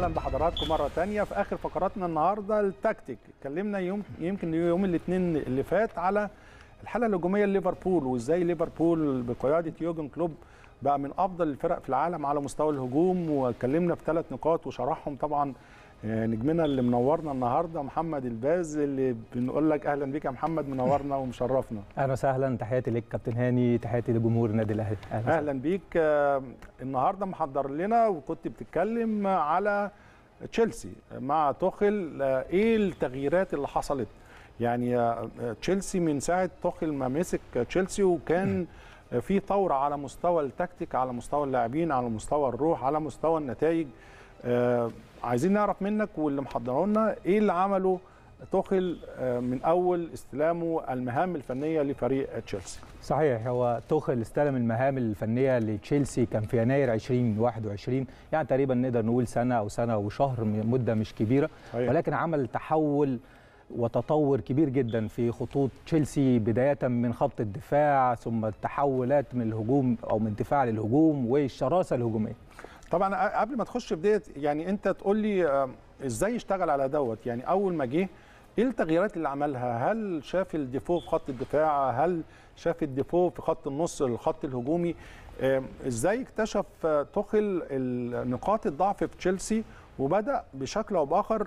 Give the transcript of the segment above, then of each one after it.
بحضراتكم مرة تانية في آخر فقراتنا النهاردة التكتيك اتكلمنا يوم يمكن يوم الاثنين اللي فات على الحالة الهجومية لليفربول وازاي ليفربول بقيادة يوجن كلوب بقى من أفضل الفرق في العالم على مستوى الهجوم واتكلمنا في ثلاث نقاط وشرحهم طبعا نجمنا اللي منورنا النهارده محمد الباز اللي بنقول لك اهلا بيك يا محمد منورنا ومشرفنا اهلا وسهلا تحياتي لك كابتن هاني تحياتي لجمهور النادي الاهلي اهلا, أهلا بيك النهارده محضر لنا وكنت بتتكلم على تشيلسي مع توخل ايه التغييرات اللي حصلت يعني تشيلسي من ساعه توخل ما مسك تشيلسي وكان في ثوره على مستوى التكتيك على مستوى اللاعبين على مستوى الروح على مستوى النتائج آه عايزين نعرف منك واللي محضره لنا ايه اللي عمله توخل آه من اول استلامه المهام الفنيه لفريق تشيلسي صحيح هو توخل استلم المهام الفنيه لتشيلسي كان في يناير 2021 يعني تقريبا نقدر نقول سنه او سنه وشهر مده مش كبيره صحيح. ولكن عمل تحول وتطور كبير جدا في خطوط تشيلسي بدايه من خط الدفاع ثم التحولات من الهجوم او من الدفاع للهجوم والشراسه الهجوميه طبعا قبل ما تخش في ديت يعني انت تقول لي ازاي اشتغل على دوت يعني اول ما جه ايه التغييرات اللي عملها هل شاف الديفو في خط الدفاع هل شاف الديفو في خط النص الخط الهجومي ازاي اكتشف توخل نقاط الضعف في تشيلسي وبدا بشكل او باخر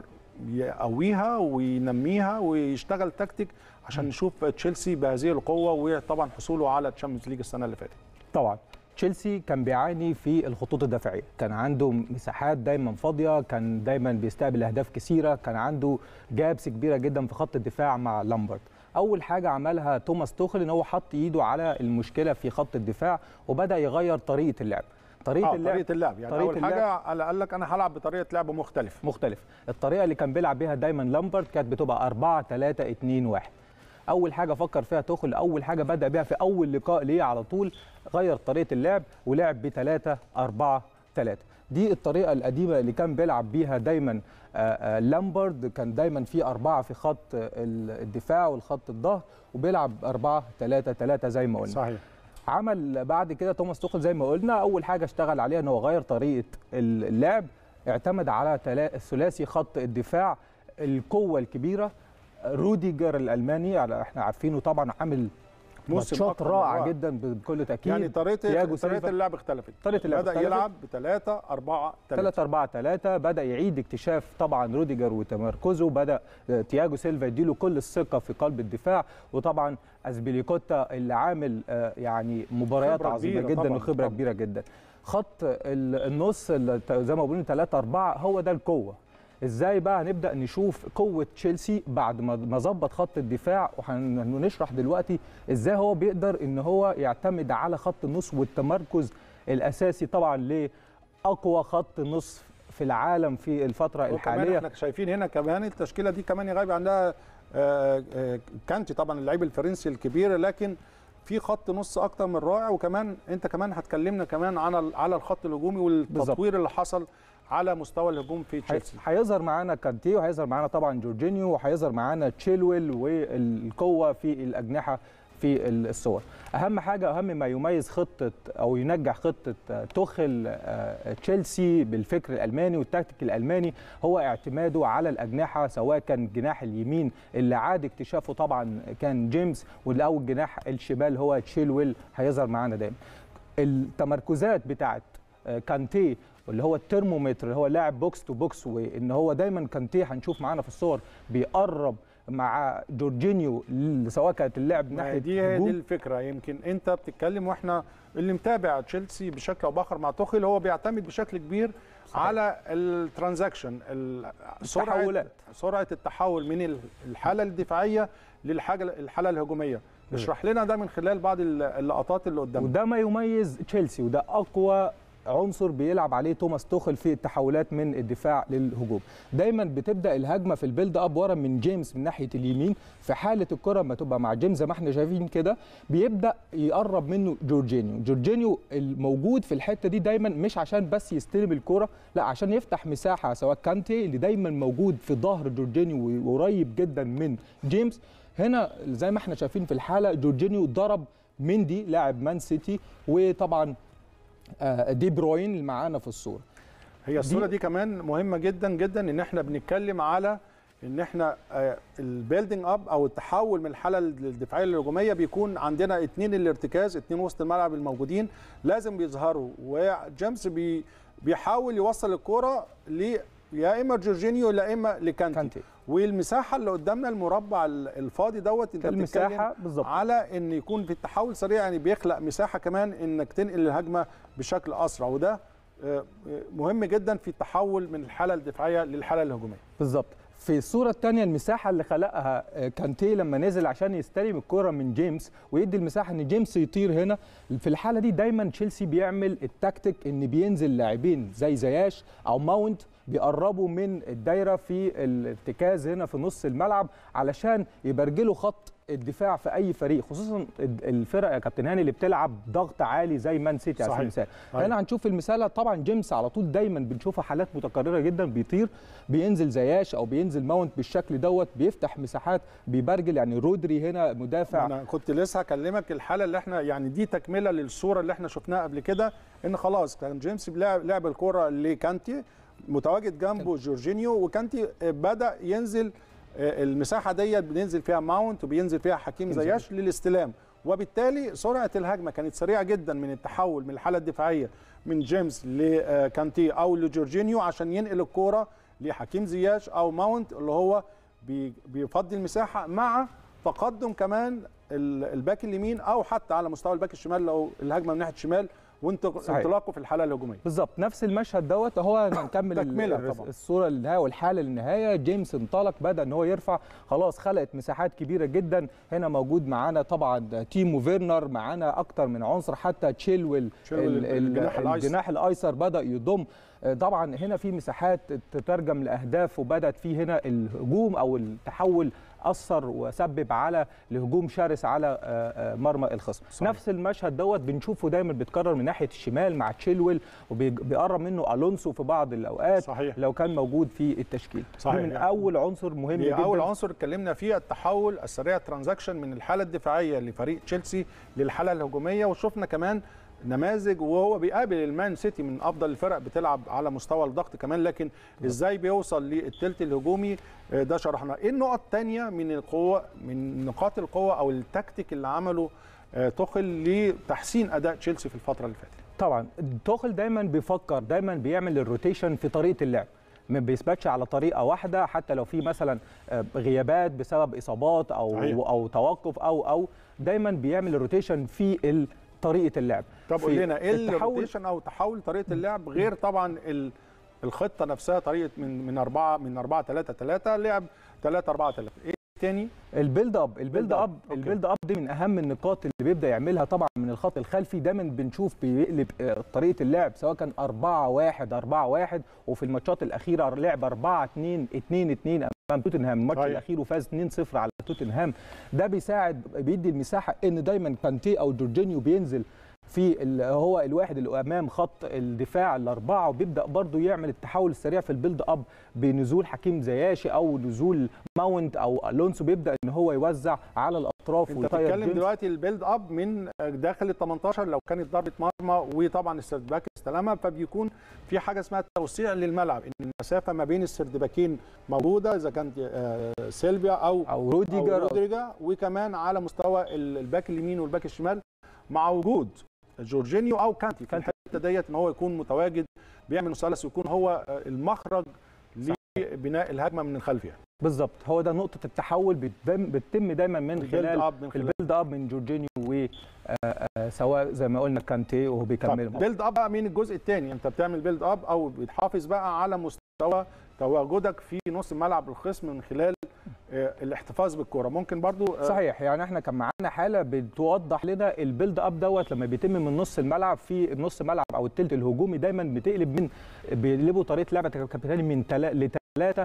يقويها وينميها ويشتغل تكتيك عشان نشوف تشيلسي بهذه القوه وطبعا حصوله على الشامبيونز ليج السنه اللي فاتت طبعا تشيلسي كان بيعاني في الخطوط الدفاعيه كان عنده مساحات دايما فاضيه كان دايما بيستقبل اهداف كثيره كان عنده جابس كبيره جدا في خط الدفاع مع لامبرت اول حاجه عملها توماس توخل ان هو حط ايده على المشكله في خط الدفاع وبدا يغير طريقه اللعب طريقه آه اللعب طريقه اللعب يعني طريقة اول حاجه قال لك انا هلعب بطريقه لعب مختلفه مختلف الطريقه اللي كان بيلعب بيها دايما لامبرت كانت بتبقى 4 3 2 1 اول حاجه فكر فيها توخل اول حاجه بدا بيها في اول لقاء ليه على طول غير طريقه اللعب ولعب ب 3 4 3 دي الطريقه القديمه اللي كان بيلعب بيها دايما لامبرد كان دايما في أربعة في خط الدفاع والخط الظهر وبيلعب 4 3 3 زي ما قلنا صحيح عمل بعد كده توماس توخل زي ما قلنا اول حاجه اشتغل عليها ان هو غير طريقه اللعب اعتمد على ثلاثي خط الدفاع القوه الكبيره روديجر الالماني احنا عارفينه طبعا عامل ماتشات رائعه جدا بكل تاكيد يعني طريقه طريقه اللعب اختلفت طريقه اللعب بدا اختلفت. يلعب ب 3 4 3 3 4 3 بدا يعيد اكتشاف طبعا روديجر وتمركزه بدا تياجو سيلفا يديله كل الثقه في قلب الدفاع وطبعا اسبيليكوتا اللي عامل يعني مباريات عظيمه جدا وخبره كبيره جدا خط النص زي ما بقولوا 3 4 هو ده القوه ازاي بقى هنبدا نشوف قوه تشيلسي بعد ما ظبط خط الدفاع وهنشرح دلوقتي ازاي هو بيقدر ان هو يعتمد على خط النص والتمركز الاساسي طبعا لاقوى خط نص في العالم في الفتره الحاليه احنا شايفين هنا كمان التشكيله دي كمان يغيب عندها كانتي طبعا اللعيب الفرنسي الكبير لكن في خط نص اكتر من رائع وكمان انت كمان هتكلمنا كمان على على الخط الهجومي والتطوير بالزبط. اللي حصل على مستوى الهجوم في تشيلسي هيظهر معانا كانتي وهيظهر معانا طبعا جورجينيو وهيظهر معانا تشيلويل والقوه في الاجنحه في الصور اهم حاجه اهم ما يميز خطه او ينجح خطه توخل تشيلسي بالفكر الالماني والتكتيك الالماني هو اعتماده على الاجنحه سواء كان جناح اليمين اللي عاد اكتشافه طبعا كان جيمس او الجناح الشمال هو تشيلويل هيظهر معانا دايما التمركزات بتاعت كانتي واللي هو الترمومتر اللي هو لاعب بوكس تو بوكس وان هو دايما كانتي هنشوف معانا في الصور بيقرب مع جورجينيو سواء كانت اللعب ناحيه دي هي دي الفكره يمكن انت بتتكلم واحنا اللي متابع تشيلسي بشكل او باخر مع توخيل هو بيعتمد بشكل كبير صحيح. على الترانزاكشن التحولات سرعه التحول من الحاله الدفاعيه للحاجه الحاله الهجوميه اشرح لنا ده من خلال بعض اللقطات اللي قدامنا وده ما يميز تشيلسي وده اقوى عنصر بيلعب عليه توماس توخل في التحولات من الدفاع للهجوم دايما بتبدا الهجمه في البيلد اب ورا من جيمس من ناحيه اليمين في حاله الكره ما تبقى مع جيمس زي ما احنا شايفين كده بيبدا يقرب منه جورجينيو جورجينيو الموجود في الحته دي دايما مش عشان بس يستلم الكره لا عشان يفتح مساحه سواء كانتي اللي دايما موجود في ظهر جورجينيو وقريب جدا من جيمس هنا زي ما احنا شايفين في الحاله جورجينيو ضرب مندي لاعب مان سيتي وطبعا دي بروين اللي معانا في الصوره هي الصوره دي كمان مهمه جدا جدا ان احنا بنتكلم على ان احنا البيلدينج اب او التحول من الحاله الدفاعيه للهجوميه بيكون عندنا اثنين الارتكاز اثنين وسط الملعب الموجودين لازم بيظهروا وجيمس بي بيحاول يوصل الكره ل يا اما جورجينيو يا اما لكانتي كانتي. والمساحه اللي قدامنا المربع الفاضي دوت انت المساحه بتتكلم بالظبط على ان يكون في التحول سريع يعني بيخلق مساحه كمان انك تنقل الهجمه بشكل اسرع وده آه، مهم جدا في التحول من الحاله الدفاعيه للحاله الهجوميه بالظبط في الصورة الثانية المساحة اللي خلقها آه، كانتي لما نزل عشان يستلم الكرة من جيمس ويدي المساحة ان جيمس يطير هنا في الحالة دي دايما تشيلسي بيعمل التكتيك ان بينزل لاعبين زي زياش او ماونت بيقربوا من الدايرة في الارتكاز هنا في نص الملعب علشان يبرجلوا خط الدفاع في اي فريق خصوصا الفرق يا كابتن هاني اللي بتلعب ضغط عالي زي مان سيتي على سبيل صحيح. المثال صحيح. هنا هنشوف المثال طبعا جيمس على طول دايما بنشوفها حالات متكرره جدا بيطير بينزل زياش او بينزل ماونت بالشكل دوت بيفتح مساحات بيبرجل يعني رودري هنا مدافع انا كنت لسه هكلمك الحاله اللي احنا يعني دي تكمله للصوره اللي احنا شفناها قبل كده ان خلاص كان جيمس لعب لعب الكره لكانتي متواجد جنبه جورجينيو وكانتي بدا ينزل آه، المساحه ديت بينزل فيها ماونت وبينزل فيها حكيم حكيم زياش للاستلام وبالتالي سرعه الهجمه كانت سريعه جدا من التحول من الحاله الدفاعيه من جيمس لكانتي او لجورجينيو عشان ينقل الكوره لحكيم زياش او ماونت اللي هو بي- بيفضي المساحه مع تقدم كمان ال- الباك اليمين او حتى على مستوى الباك الشمال لو الهجمه من ناحيه الشمال صحيح. وانطلاقه في الحاله الهجوميه بالظبط نفس المشهد دوت هو نكمل ال- تكملة ال- طبعاً. الصوره للنهايه والحاله للنهايه جيمس انطلق بدا ان هو يرفع خلاص خلقت مساحات كبيره جدا هنا موجود معانا طبعا تيمو فيرنر معانا اكتر من عنصر حتى تشيلويل تشيلويل ال- ال- الجناح الأيسر. الجناح الايسر بدا يضم آه، طبعا هنا في مساحات تترجم لاهداف وبدات في هنا الهجوم او التحول اثر وسبب على لهجوم شرس على آه، آه، مرمى الخصم صحيح. نفس المشهد دوت بنشوفه دايما بيتكرر من ناحيه الشمال مع تشيلويل وبيقرب منه الونسو في بعض الاوقات صحيح لو كان موجود في التشكيل صحيح. دي من اول عنصر مهم دي جدا اول عنصر اتكلمنا فيه التحول السريع الترانزاكشن من الحاله الدفاعيه لفريق تشيلسي للحاله الهجوميه وشفنا كمان نماذج وهو بيقابل المان سيتي من افضل الفرق بتلعب على مستوى الضغط كمان لكن ازاي بيوصل للثلث الهجومي آه، ده شرحنا ايه النقط الثانيه من القوه من نقاط القوه او التكتيك اللي عمله آه، توخل لتحسين اداء تشيلسي في الفتره اللي فاتت طبعا توخل دايما بيفكر دايما بيعمل الروتيشن في طريقه اللعب ما بيثبتش على طريقه واحده حتى لو في مثلا آه، غيابات بسبب اصابات او صحيح. او توقف او او دايما بيعمل الروتيشن في ال- طريقه اللعب طب في قول لنا ايه التحول- الروتيشن او تحول طريقه اللعب غير طبعا ال- الخطه نفسها طريقه من من 4 من 4 3 3 لعب 3 4 3 ايه تاني البيلد اب البيلد اب أوكي. البيلد اب دي من اهم النقاط اللي بيبدا يعملها طبعا من الخط الخلفي دايما بنشوف بيقلب آه، طريقه اللعب سواء كان 4 1 4 1 وفي الماتشات الاخيره لعب 4 2 2 2 امام توتنهام الماتش صحيح. الاخير وفاز 2 0 على توتنهام ده بيساعد بيدي المساحه ان دايما كانتي او جورجينيو بينزل في ال- هو الواحد اللي امام خط الدفاع الاربعه وبيبدا برضه يعمل التحول السريع في البيلد اب بنزول حكيم زياشي او نزول ماونت او الونسو بيبدا ان هو يوزع على الاطراف انت ويطير بتتكلم جيمس. دلوقتي البيلد اب من داخل ال 18 لو كانت ضربه مرمى وطبعا السردباك استلمها فبيكون في حاجه اسمها توسيع للملعب ان المسافه ما بين السردباكين موجوده اذا كانت آه، سيلفيا او او أو روديجر أو رودريجا وكمان على مستوى ال- الباك اليمين والباك الشمال مع وجود جورجينيو او كانتي في كانتي. الحته ديت ان هو يكون متواجد بيعمل مثلث ويكون هو آه، المخرج لبناء الهجمه من الخلف يعني بالظبط هو ده نقطه التحول بتتم بتتم دايما من البيلد خلال اب من خلال البيلد اب من جورجينيو و آه، آه، سواء زي ما قلنا كانتي وهو بيكمل طب بيلد اب بقى من الجزء الثاني انت بتعمل بيلد اب او بتحافظ بقى على مستوى تواجدك في نص ملعب الخصم من خلال آه، الاحتفاظ بالكره ممكن برضو آه، صحيح يعني احنا كان معانا حاله بتوضح لنا البيلد اب دوت لما بيتم من نص الملعب في النص ملعب او التلت الهجومي دايما بتقلب من بيقلبوا طريقه لعبه الكابيتاني من لثلاثه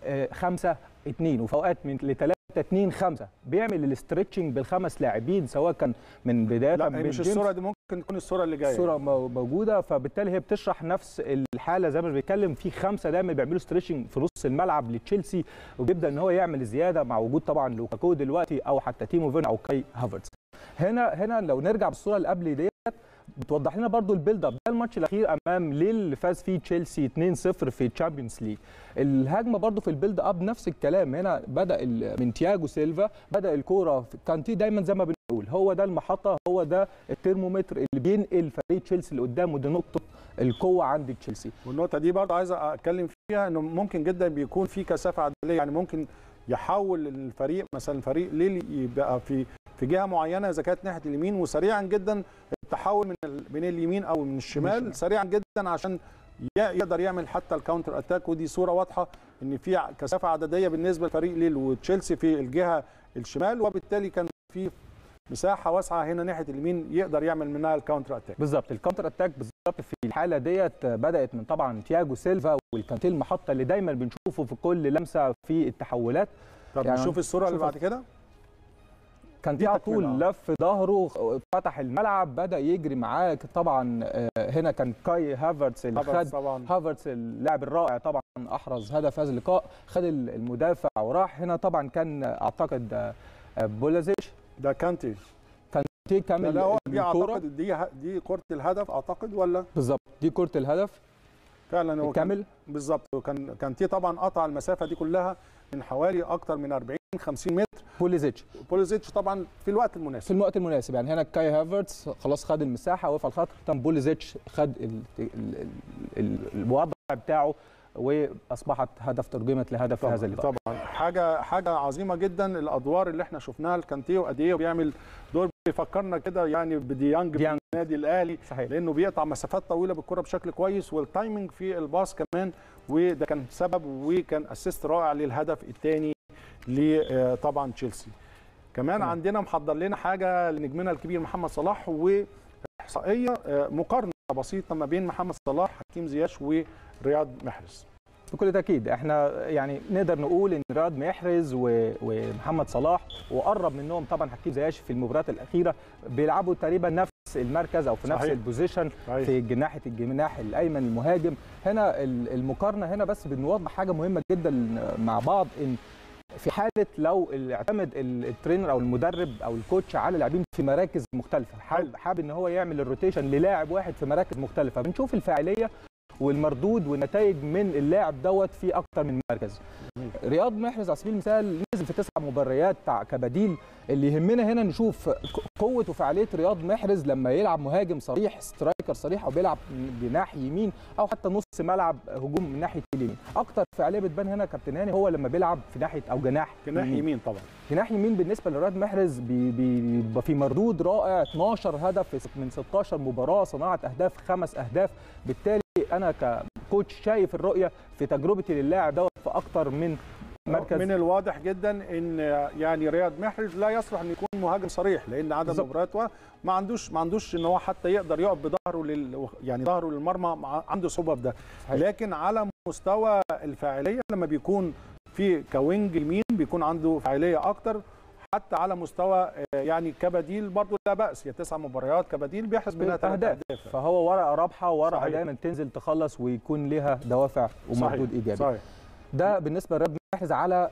خمسة اتنين وفي اوقات من لثلاثه اتنين خمسة بيعمل الاسترتشنج بالخمس لاعبين سواء كان من بدايه لا من هي مش جيمس الصوره دي ممكن تكون الصوره اللي جايه الصوره مو- موجوده فبالتالي هي بتشرح نفس الحاله زي ما بيتكلم في خمسه دايما بيعملوا ستريتشنج في نص الملعب لتشيلسي وبيبدا ان هو يعمل زياده مع وجود طبعا لوكاكو دلوقتي او حتى تيمو فيرن او كاي هافرتز هنا هنا لو نرجع بالصوره اللي قبل دي بتوضح لنا برضو البيلد اب ده الماتش الاخير امام ليل اللي فاز فيه تشيلسي 2-0 في تشامبيونز ليج الهجمه برضو في البيلد اب نفس الكلام هنا بدا من تياجو سيلفا بدا الكوره كانتي دايما زي ما بنقول هو ده المحطه هو ده الترمومتر اللي بينقل فريق تشيلسي اللي قدامه دي نقطه القوه عند تشيلسي والنقطه دي برضو عايز اتكلم فيها انه ممكن جدا بيكون في كثافه عدديه يعني ممكن يحول الفريق مثلا الفريق ليل يبقى في في جهه معينه اذا كانت ناحيه اليمين وسريعا جدا التحول من من اليمين او من الشمال سريعا جدا عشان يقدر يعمل حتى الكاونتر اتاك ودي صوره واضحه ان في كثافه عدديه بالنسبه لفريق ليل وتشيلسي في الجهه الشمال وبالتالي كان في مساحه واسعه هنا ناحيه اليمين يقدر يعمل منها الكاونتر اتاك بالظبط الكاونتر اتاك بالظبط في الحاله ديت بدات من طبعا تياجو سيلفا والكانتي المحطه اللي دايما بنشوفه في كل لمسه في التحولات طب يعني نشوف الصوره اللي بعد كده كان في على طول لف ظهره فتح الملعب بدا يجري معاه طبعا هنا كان كاي هافرتس اللي خد طبعا. هافرتس اللاعب الرائع طبعا احرز هدف هذا اللقاء خد المدافع وراح هنا طبعا كان اعتقد بولازيش ده كانتي كانتي كامل لا هو دي اعتقد دي دي كره الهدف اعتقد ولا بالظبط دي كره الهدف فعلا هو كامل بالظبط وكان كانتي طبعا قطع المسافه دي كلها من حوالي اكتر من 40 50 متر بوليزيتش بوليزيتش طبعا في الوقت المناسب في الوقت المناسب يعني هنا كاي هافرتس خلاص خد المساحه وقف على الخط تم بوليزيتش خد ال ال ال الوضع بتاعه واصبحت هدف ترجمت لهدف في هذا اللقاء طبعا حاجه حاجه عظيمه جدا الادوار اللي احنا شفناها الكانتيه وقد ايه بيعمل دور بيفكرنا كده يعني بديانج في النادي الاهلي صحيح. لانه بيقطع مسافات طويله بالكره بشكل كويس والتايمنج في الباص كمان وده كان سبب وكان اسيست رائع للهدف الثاني لطبعا تشيلسي كمان م. عندنا محضر لنا حاجه لنجمنا الكبير محمد صلاح واحصائيه مقارنه بسيطه ما بين محمد صلاح حكيم زياش ورياض محرز بكل تاكيد احنا يعني نقدر نقول ان رياض محرز ومحمد صلاح وقرب منهم طبعا حكيم زياش في المباريات الاخيره بيلعبوا تقريبا نفس المركز او في نفس صحيح. البوزيشن صحيح. في ناحيه الجناح الايمن المهاجم هنا المقارنه هنا بس بنوضح حاجه مهمه جدا مع بعض ان في حاله لو اعتمد الترينر او المدرب او الكوتش على لاعبين في مراكز مختلفه حابب حابب ان هو يعمل الروتيشن للاعب واحد في مراكز مختلفه بنشوف الفاعليه والمردود والنتائج من اللاعب دوت في اكتر من مركز رياض محرز على سبيل المثال نزل في تسع مباريات كبديل اللي يهمنا هنا نشوف قوه وفعاليه رياض محرز لما يلعب مهاجم صريح سترايكر صريح او بيلعب جناح يمين او حتى نص ملعب هجوم من ناحيه اليمين اكتر فعاليه بتبان هنا كابتن هاني هو لما بيلعب في ناحيه او جناح جناح يمين, يمين طبعا جناح يمين بالنسبه لرياض محرز بيبقى في مردود رائع 12 هدف من 16 مباراه صناعه اهداف خمس اهداف بالتالي انا ككوتش شايف الرؤيه في تجربتي للاعب دوت في اكتر من مركز من الواضح جدا ان يعني رياض محرز لا يصلح ان يكون مهاجم صريح لان عدد مباريات ما عندوش ما عندوش ان هو حتى يقدر يقف بظهره لل يعني ظهره للمرمى عنده صعوبه في ده لكن على مستوى الفاعليه لما بيكون في كوينج يمين بيكون عنده فاعليه اكتر حتى على مستوى يعني كبديل برضه لا باس هي تسع مباريات كبديل بيحرز منها ثلاث اهداف فهو ورقه رابحه ورقه دايما تنزل تخلص ويكون لها دوافع ومردود صحيح. ايجابي صحيح. ده بالنسبه لرياض محرز على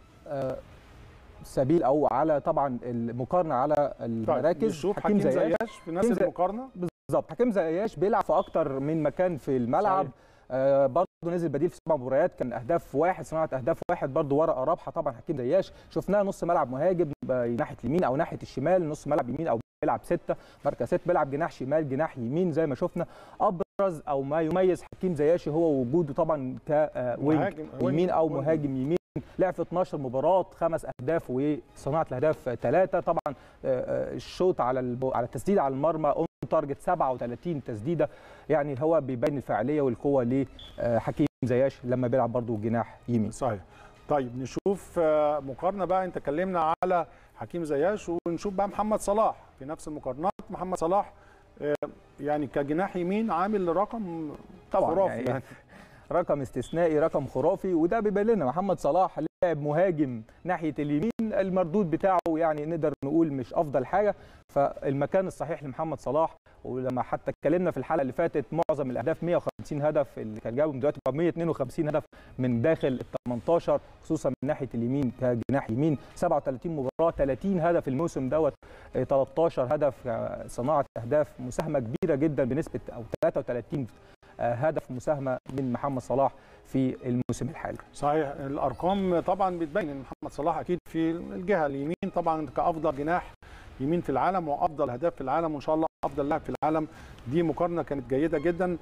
سبيل او على طبعا المقارنه على المراكز طيب حكيم, حكيم زياش في نفس المقارنه بالظبط حكيم زياش بيلعب في اكتر من مكان في الملعب صحيح. آه برضه نزل بديل في سبع مباريات كان اهداف واحد صناعه اهداف واحد برضه ورقه رابحه طبعا حكيم زياش شفناه نص ملعب مهاجم ناحيه اليمين او ناحيه الشمال نص ملعب يمين او بيلعب سته مركز سته بيلعب جناح شمال جناح يمين زي ما شفنا ابرز او ما يميز حكيم زياشي هو وجوده طبعا كوينج يمين او مهاجم يمين لعب في 12 مباراه خمس اهداف وصناعه الاهداف ثلاثه طبعا الشوط على على التسديد على المرمى اون تارجت 37 تسديده يعني هو بيبين الفاعليه والقوه لحكيم زياش لما بيلعب برضه جناح يمين صحيح طيب نشوف مقارنه بقى انت اتكلمنا على حكيم زياش ونشوف بقى محمد صلاح في نفس المقارنات محمد صلاح يعني كجناح يمين عامل رقم طبعا خرافي يعني, يعني رقم استثنائي رقم خرافي وده بيبين لنا محمد صلاح لاعب مهاجم ناحيه اليمين المردود بتاعه يعني نقدر نقول مش افضل حاجه فالمكان الصحيح لمحمد صلاح ولما حتى اتكلمنا في الحلقه اللي فاتت معظم الاهداف 150 هدف اللي كان جابهم دلوقتي بقى 152 هدف من داخل ال 18 خصوصا من ناحيه اليمين كجناح يمين 37 مباراه 30 هدف الموسم دوت 13 هدف صناعه اهداف مساهمه كبيره جدا بنسبه او 33 هدف مساهمه من محمد صلاح في الموسم الحالي صحيح الارقام طبعا بتبين ان محمد صلاح اكيد في الجهه اليمين طبعا كافضل جناح يمين في العالم وافضل هداف في العالم وان شاء الله افضل لاعب في العالم دي مقارنه كانت جيده جدا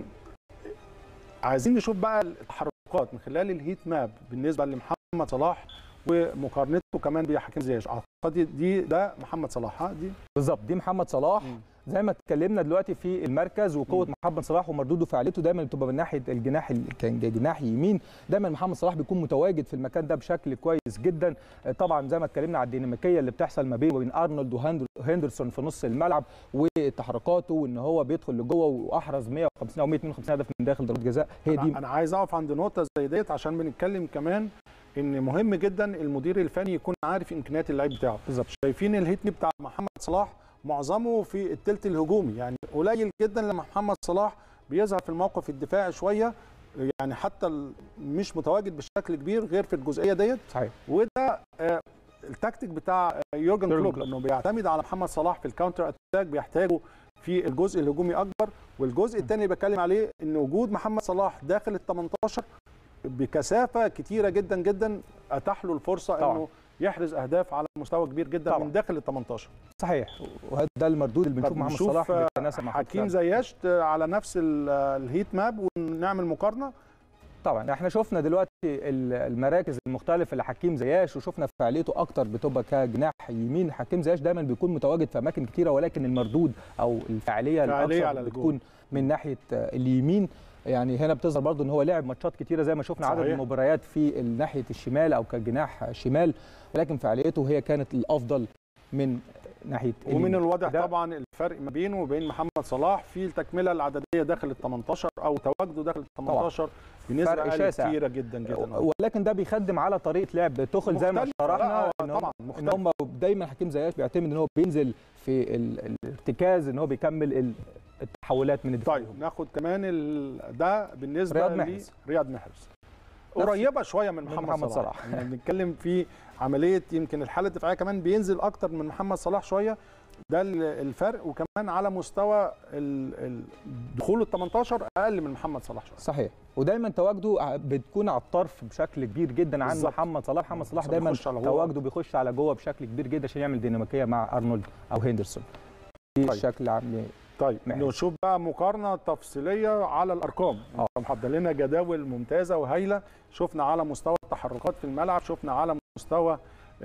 عايزين نشوف بقى التحركات من خلال الهيت ماب بالنسبه لمحمد صلاح ومقارنته كمان بحكيم زياش اعتقد دي ده محمد صلاح ها دي بالظبط دي محمد صلاح م. زي ما اتكلمنا دلوقتي في المركز وقوه م. محمد صلاح ومردوده فعاليته دايما بتبقى من ناحيه الجناح اللي كان جناح يمين دايما محمد صلاح بيكون متواجد في المكان ده بشكل كويس جدا طبعا زي ما اتكلمنا على الديناميكيه اللي بتحصل ما بينه وبين ارنولد وهندرسون في نص الملعب وتحركاته وان هو بيدخل لجوه واحرز 150 او 152 هدف من داخل ضربه جزاء هي دي انا عايز اقف عند نقطه زي ديت عشان بنتكلم كمان ان مهم جدا المدير الفني يكون عارف امكانيات اللعيب بتاعه بالظبط شايفين الهيت بتاع محمد صلاح معظمه في الثلث الهجومي يعني قليل جدا لما محمد صلاح بيظهر في الموقف الدفاعي شويه يعني حتى مش متواجد بشكل كبير غير في الجزئيه ديت صحيح وده آه التكتيك بتاع يورجن كلوب انه بيعتمد على محمد صلاح في الكاونتر اتاك بيحتاجه في الجزء الهجومي اكبر والجزء الثاني اللي بتكلم عليه ان وجود محمد صلاح داخل ال 18 بكثافه كتيره جدا جدا اتاح له الفرصه طبعا. انه يحرز اهداف على مستوى كبير جدا طبعا. من داخل ال 18 صحيح وهذا ده المردود اللي بنشوف محمد صلاح بيتناسب مع حكيم زياش على نفس الهيت ماب ونعمل مقارنه طبعا احنا شفنا دلوقتي المراكز المختلفه لحكيم زياش وشفنا فعاليته اكتر بتبقى كجناح يمين حكيم زياش دايما بيكون متواجد في اماكن كتيره ولكن المردود او الفعاليه الاكثر بتكون من ناحيه اليمين يعني هنا بتظهر برضه ان هو لعب ماتشات كتيره زي ما شفنا صحيح. عدد المباريات في ناحيه الشمال او كجناح شمال ولكن فعاليته هي كانت الافضل من ناحيه ومن الواضح طبعا الفرق ما بينه وبين محمد صلاح في التكمله العدديه داخل ال 18 او تواجده داخل ال 18 بنسبه كتيره جدا جدا ولكن ده بيخدم على طريقه لعب تخل زي ما شرحنا ان طبعا ان هم دايما حكيم زياش بيعتمد ان هو بينزل في الارتكاز ان هو بيكمل التحولات من الدفاع طيب ناخد كمان ال... ده بالنسبه رياض محرز رياض محرز قريبه شويه من محمد, محمد صلاح, صلاح. يعني بنتكلم في عمليه يمكن الحاله الدفاعيه كمان بينزل اكتر من محمد صلاح شويه ده الفرق وكمان على مستوى دخول ال 18 اقل من محمد صلاح شويه صحيح ودايما تواجده بتكون على الطرف بشكل كبير جدا عن بالزبط. محمد صلاح محمد صلاح دايما تواجده بيخش على جوه بشكل كبير جدا عشان يعمل ديناميكيه مع ارنولد او هندرسون بشكل عام طيب محرز. نشوف بقى مقارنه تفصيليه على الارقام اه محضر لنا جداول ممتازه وهايله شفنا على مستوى التحركات في الملعب شفنا على مستوى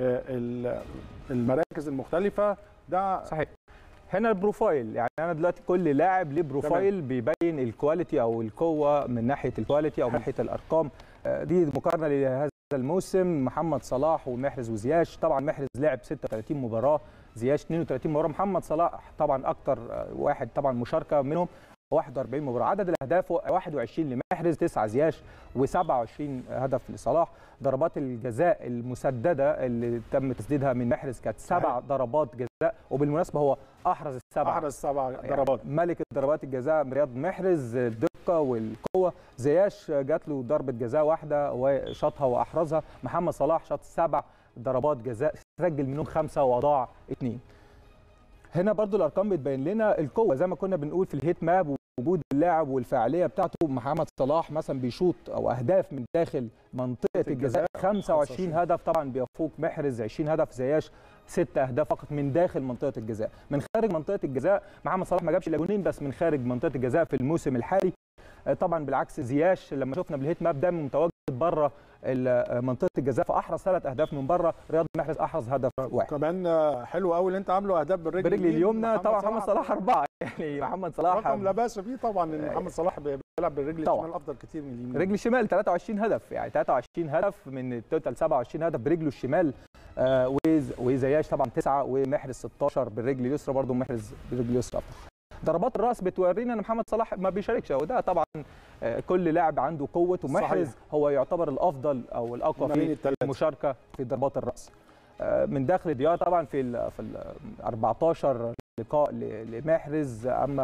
المراكز المختلفه ده صحيح هنا البروفايل يعني انا دلوقتي كل لاعب ليه بروفايل بيبين الكواليتي او القوه من ناحيه الكواليتي او من ناحيه الارقام دي مقارنه لهذا الموسم محمد صلاح ومحرز وزياش طبعا محرز لعب 36 مباراه زياش 32 مباراه محمد صلاح طبعا اكتر واحد طبعا مشاركه منهم 41 مباراه عدد الاهداف 21 لمحرز 9 زياش و27 هدف لصلاح ضربات الجزاء المسدده اللي تم تسديدها من محرز كانت سبع ضربات جزاء وبالمناسبه هو احرز السبع احرز سبع ضربات يعني ملك ضربات الجزاء رياض محرز الدقه والقوه زياش جات له ضربه جزاء واحده وشاطها واحرزها محمد صلاح شاط سبع ضربات جزاء سجل منهم خمسه واضاع اثنين هنا برضو الارقام بتبين لنا القوه زي ما كنا بنقول في الهيت ماب وجود اللاعب والفاعليه بتاعته محمد صلاح مثلا بيشوط او اهداف من داخل منطقه الجزاء 25 هدف طبعا بيفوق محرز 20 هدف زياش ست اهداف فقط من داخل منطقه الجزاء من خارج منطقه الجزاء محمد صلاح ما جابش الا جونين بس من خارج منطقه الجزاء في الموسم الحالي طبعا بالعكس زياش لما شفنا بالهيت ماب دايما متواجد بره منطقه الجزاء فاحرز ثلاث اهداف من بره رياض محرز احرز هدف واحد كمان حلو قوي اللي انت عامله اهداف بالرجل بالرجل اليمنى طبعا محمد صلاح اربعه يعني محمد صلاح رقم لا باس فيه طبعا ان محمد صلاح بيلعب بالرجل الشمال افضل كتير من اليمين رجل الشمال 23 هدف يعني 23 هدف من التوتال 27 هدف برجله الشمال آه وزياش طبعا تسعه ومحرز 16 بالرجل اليسرى برضه محرز بالرجل اليسرى ضربات الراس بتورينا ان محمد صلاح ما بيشاركش وده طبعا كل لاعب عنده قوه ومحرز هو يعتبر الافضل او الاقوى في المشاركه في ضربات الراس من داخل الديار طبعا في ال في ال 14 لقاء لمحرز اما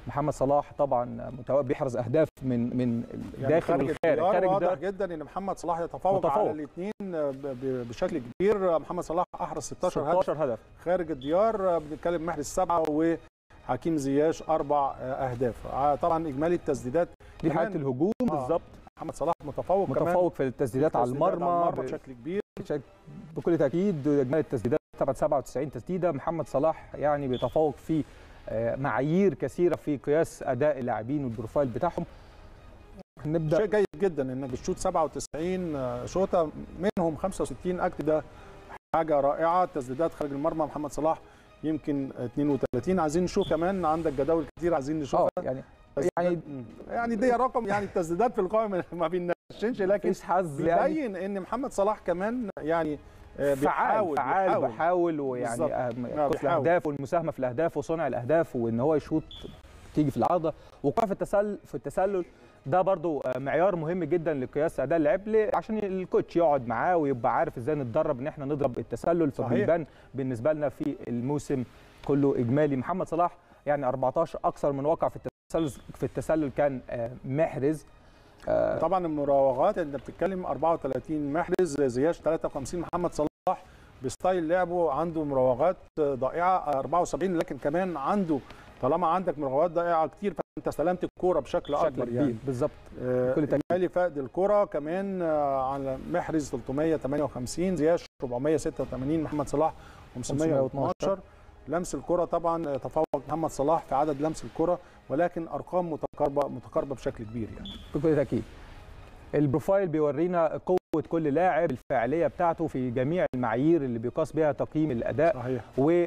محمد صلاح طبعا متو- بيحرز اهداف من من يعني الداخل خارج والخارج الديار خارج واضح الديار جدا ان محمد صلاح يتفوق, متفوق. على الاثنين بشكل كبير محمد صلاح احرز 16 هدف 16 هدف خارج الديار بنتكلم محرز سبعه وحكيم زياش اربع اهداف طبعا اجمالي التسديدات دي كمان- حاله الهجوم آه. بالظبط محمد صلاح متفوق كمان متفوق في التسديدات على تسديدات المرمى ب- بشكل كبير بكل تاكيد اجمالي التسديدات طبعا 97 تسديده محمد صلاح يعني بيتفوق في آه، معايير كثيره في قياس اداء اللاعبين والبروفايل بتاعهم نبدا شيء جيد جدا انك بتشوت 97 شوطه منهم 65 اكت ده حاجه رائعه تسديدات خارج المرمى محمد صلاح يمكن 32 عايزين نشوف كمان عندك جداول كتير عايزين اه نشوفها يعني تسديدات- يعني مم. يعني دي رقم يعني التسديدات في القائمه ما بينشنش لكن مفيش حظ يعني بيبين ان محمد صلاح كمان يعني آه، فعال بيحاول فعال بيحاول. وبيحاول ويعني بالظبط. آه، آه، كتل بيحاول. الاهداف والمساهمه في الاهداف وصنع الاهداف وان هو يشوط تيجي في العارضه وقوع في التسلل في التسلل ده برضو آه، معيار مهم جدا لقياس اداء اللاعب ليه؟ عشان الكوتش يقعد معاه ويبقى عارف ازاي نتدرب ان احنا نضرب التسلل صحيح. فبيبان بالنسبه لنا في الموسم كله اجمالي محمد صلاح يعني 14 اكثر من واقع في التسلل في التسلل كان آه، محرز آه، طبعا المراوغات انت بتتكلم 34 محرز زياش 53 محمد صلاح بستايل لعبه عنده مراوغات ضائعه 74 لكن كمان عنده طالما عندك مراوغات ضائعه كتير فانت استلمت الكوره بشكل, بشكل اكبر كبير يعني بالظبط آه، بكل تأكيد. اجمالي فقد الكره كمان آه، على محرز 358 زياش 486 محمد صلاح 512 لمس الكره طبعا تفوق محمد صلاح في عدد لمس الكره ولكن ارقام متقاربه متقاربه بشكل كبير يعني بكل تاكيد البروفايل بيورينا قوه كل لاعب الفاعليه بتاعته في جميع المعايير اللي بيقاس بها تقييم الاداء صحيح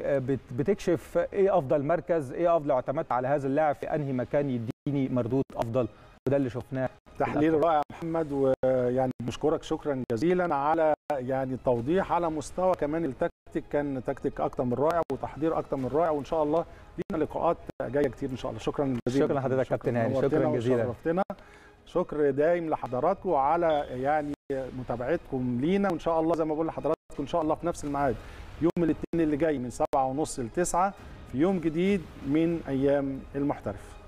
وبتكشف ايه افضل مركز ايه افضل اعتمدت على هذا اللاعب في انهي مكان يديني مردود افضل وده اللي شفناه تحليل رائع محمد ويعني بشكرك شكرا جزيلا على يعني التوضيح على مستوى كمان التكتيك كان تكتيك اكتر من رائع وتحضير اكتر من رائع وان شاء الله لينا لقاءات جايه كتير ان شاء الله شكرا جزيلا شكرا لحضرتك كابتن هاني نورتنا شكرا جزيلا وشرفتنا شكر دايم لحضراتكم على يعني متابعتكم لينا وان شاء الله زي ما بقول لحضراتكم ان شاء الله في نفس الميعاد يوم الاثنين اللي جاي من 7:30 ل 9 في يوم جديد من ايام المحترف